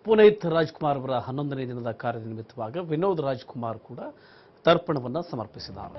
ಪುನೀತ್ ರಾಜ್ಕುಮಾರ್ ಅವರ ಹನ್ನೊಂದನೇ ದಿನದ ಕಾರ್ಯನಿಮಿತ್ತವಾಗ ವಿನೋದ್ ರಾಜ್ಕುಮಾರ್ ಕೂಡ ತರ್ಪಣವನ್ನು ಸಮರ್ಪಿಸಿದ್ದಾರೆ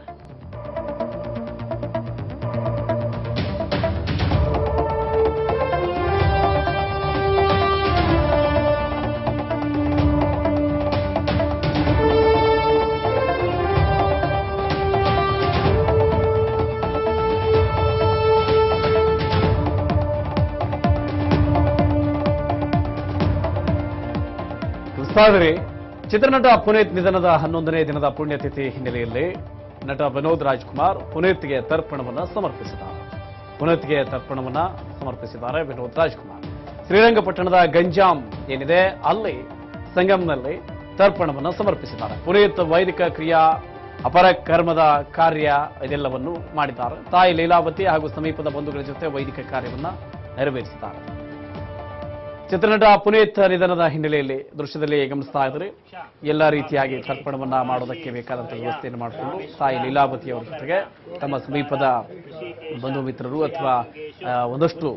ಸಾದರೆ ಚಿತ್ರನಟ ಪುನೀತ್ ನಿಧನದ ಹನ್ನೊಂದನೇ ದಿನದ ಪುಣ್ಯತಿಥಿ ಹಿನ್ನೆಲೆಯಲ್ಲಿ ನಟ ವಿನೋದ್ ರಾಜ್ಕುಮಾರ್ ಪುನೀತ್ಗೆ ತರ್ಪಣವನ್ನು ಸಮರ್ಪಿಸಿದ್ದಾರೆ ಪುನೀತ್ಗೆ ತರ್ಪಣವನ್ನ ಸಮರ್ಪಿಸಿದ್ದಾರೆ ವಿನೋದ್ ರಾಜ್ಕುಮಾರ್ ಶ್ರೀರಂಗಪಟ್ಟಣದ ಗಂಜಾಂ ಏನಿದೆ ಅಲ್ಲಿ ಸಂಗಮ್ನಲ್ಲಿ ತರ್ಪಣವನ್ನು ಸಮರ್ಪಿಸಿದ್ದಾರೆ ಪುನೀತ್ ವೈದಿಕ ಕ್ರಿಯಾ ಅಪರ ಕರ್ಮದ ಕಾರ್ಯ ಇದೆಲ್ಲವನ್ನು ಮಾಡಿದ್ದಾರೆ ತಾಯಿ ಲೀಲಾವತಿ ಹಾಗೂ ಸಮೀಪದ ಬಂಧುಗಳ ಜೊತೆ ವೈದಿಕ ಕಾರ್ಯವನ್ನ ನೆರವೇರಿಸಿದ್ದಾರೆ ಚಿತ್ರನಟ ಪುನೀತ್ ನಿಧನದ ಹಿನ್ನೆಲೆಯಲ್ಲಿ ದೃಶ್ಯದಲ್ಲಿ ಗಮನಿಸ್ತಾ ಇದ್ದಾರೆ ಎಲ್ಲ ರೀತಿಯಾಗಿ ತರ್ಪಣವನ್ನ ಮಾಡೋದಕ್ಕೆ ಬೇಕಾದಂತ ವ್ಯವಸ್ಥೆಯನ್ನು ಮಾಡಿಕೊಂಡು ತಾಯಿ ಲೀಲಾವತಿ ಅವರ ಜೊತೆಗೆ ತಮ್ಮ ಸಮೀಪದ ಬಂಧು ಮಿತ್ರರು ಅಥವಾ ಆ, ಒಂದಷ್ಟು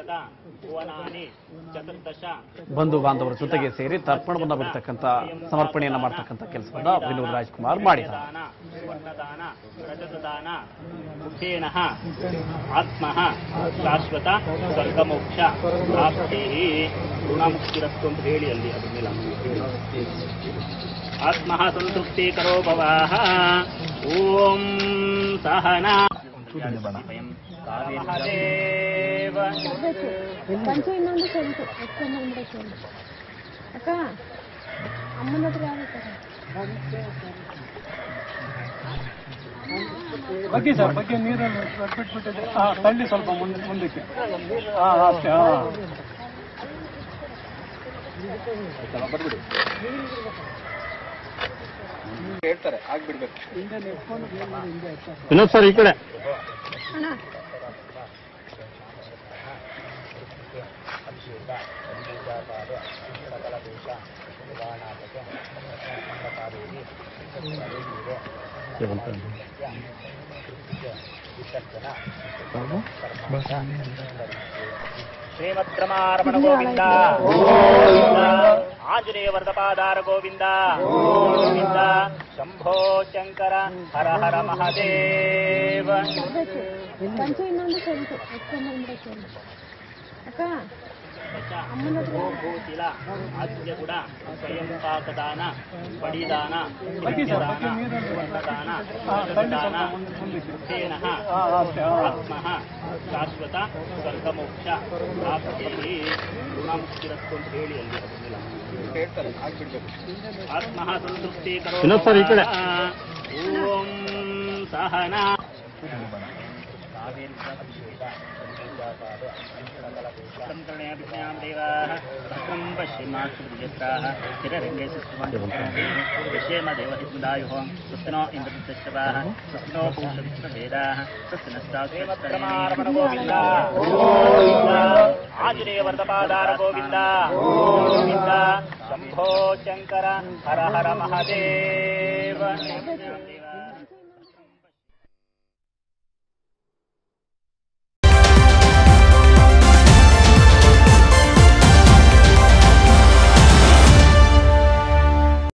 ಬಂಧು ಬಾಂಧವರ ಜೊತೆಗೆ ಸೇರಿ ತರ್ಪಣವನ್ನ ಬರ್ತಕ್ಕಂಥ ಸಮರ್ಪಣೆಯನ್ನ ಮಾಡ್ತಕ್ಕಂಥ ಕೆಲಸವನ್ನ ವಿನೋದ್ ರಾಜ್ಕುಮಾರ್ ಮಾಡಿದ್ದಾರೆ ಸ್ವರ್ಣದಾನ ರಜತದಾನ ಬುದ್ಧೇನ ಆತ್ಮ ಶಾಶ್ವತ ಸ್ವರ್ಗಮೋಕ್ಷ ಪ್ರಾಪ್ತಿ ಋಣಮುಕ್ತಿರಸ್ತು ಅಂತ ಹೇಳಿ ಅಲ್ಲಿ ಅದ್ರ ಮೇಲೆ ಆತ್ಮ ಸಂತೃಪ್ತಿ ಕರೋ ಭವಾಹ ಓಂ ಸಹನ ಮಹಾದೇವ కొంచెం ಇನ್ನೊಂದು ಸ್ವಲ್ಪ ಎಕ್ಸ್ಟೆಂಡ್ ಮಾಡ್ಬಿಡಕ್ಕೆ ಹೇಳು. ಅಕ್ಕ ಅಮ್ಮನ ಹತ್ರ ಯಾರು ಬಗ್ಗೆ ಸರ್ ಬಗ್ಗೆ ನೀರನ್ನು ಬಿಟ್ಬಿಟ್ಟಿದೆ ಹಾ ತಳ್ಳಿ ಸ್ವಲ್ಪ ಮುಂದೆ ಮುಂದಕ್ಕೆ ಹಾ ಅಷ್ಟೇ ಹಾ ಹೇಳ್ತಾರೆ ಆಗ್ಬಿಡ್ಬೇಕು ವಿನೋದ್ ಸರ್ ಈ ಕಡೆ ಅಣ್ಣ ಶ್ರೀಮದ್ರಮಾರಮಣ ಗೋವಿಂದ ಆಂಜನೇಯ ವರದಪಾದಾರ ಗೋವಿಂದ ಗೋವಿಂದ ಶಂಭೋ ಶಂಕರ ಹರ ಹರ ಮಹಾದೇವ కొంచెం ಇನ್ನೊಂದು ಸ್ವಲ್ಪ ಎಕ್ಸ್ಟೆಂಡ್ ಮಾಡ್ಬಿಡಕ್ಕೆ ಹೇಳು. ಅಕ್ಕ ಅಮ್ಮನ ಹತ್ರ ಯಾರು ಭೂತಿಲ ಆದ್ಯ ಗುಣ ಸ್ವಯಂ ಪಾಕದಾನ ಪಡಿದಾನ ಬಗ್ಗೆ ಸರ್ ಬಗ್ಗೆ ದಾನ ನೀರನ್ನು ವರ್ಣದಾನ ಹಾ ತಳ್ಳಿ ದಾನ ಸ್ವಲ್ಪ ಮುಂದೆ ಮುಂದಕ್ಕೆ ಬುದ್ಧೇನ ಹಾ ಅಷ್ಟೇ ಹಾ ಆತ್ಮ ಶಾಶ್ವತ ಸ್ವರ್ಗಮೋಕ್ಷ ಪ್ರಾಪ್ತಿ ಋಣಮುಕ್ತಿರಸ್ತು ಅಂತ ಹೇಳಿ ಅಲ್ಲಿ ಅದ್ರ ಮೇಲೆ ಹೇಳ್ತಾರೆ ಆಗ್ಬಿಡ್ಬೇಕು ಆತ್ಮ ಸಂತೃಪ್ತಿ ಕರೋ ವಿನೋದ್ ಸರ್ ಈ ಕಡೆ. ಓಂ ಸಹನ ಭದ್ರಂ ಪಶ್ಚಿಮಾಕ್ಷುರ್ಯತ್ರಾಹ ಚಿರರಂಗೇ ಸುಷ್ಮಂತೇಮ ದೇವಹಿಸ್ಮದಾಯುಃ ಸುಸ್ತಿನೋ ಇಂದ್ರದಶ್ರವಾಹ ಸುಸ್ತಿನೋ ಭೂಷವಿಶ್ವವೇದಾಃ ಸುಸ್ತಿನಶ್ಚಾಸ್ತ್ರಮಾರಮಣ ಗೋವಿಂದ ಆಂಜನೇಯ ವರದಪಾದಾರ ಗೋವಿಂದ ಗೋವಿಂದ ಶಂಭೋ ಶಂಕರ ಹರ ಹರ ಮಹಾದೇವ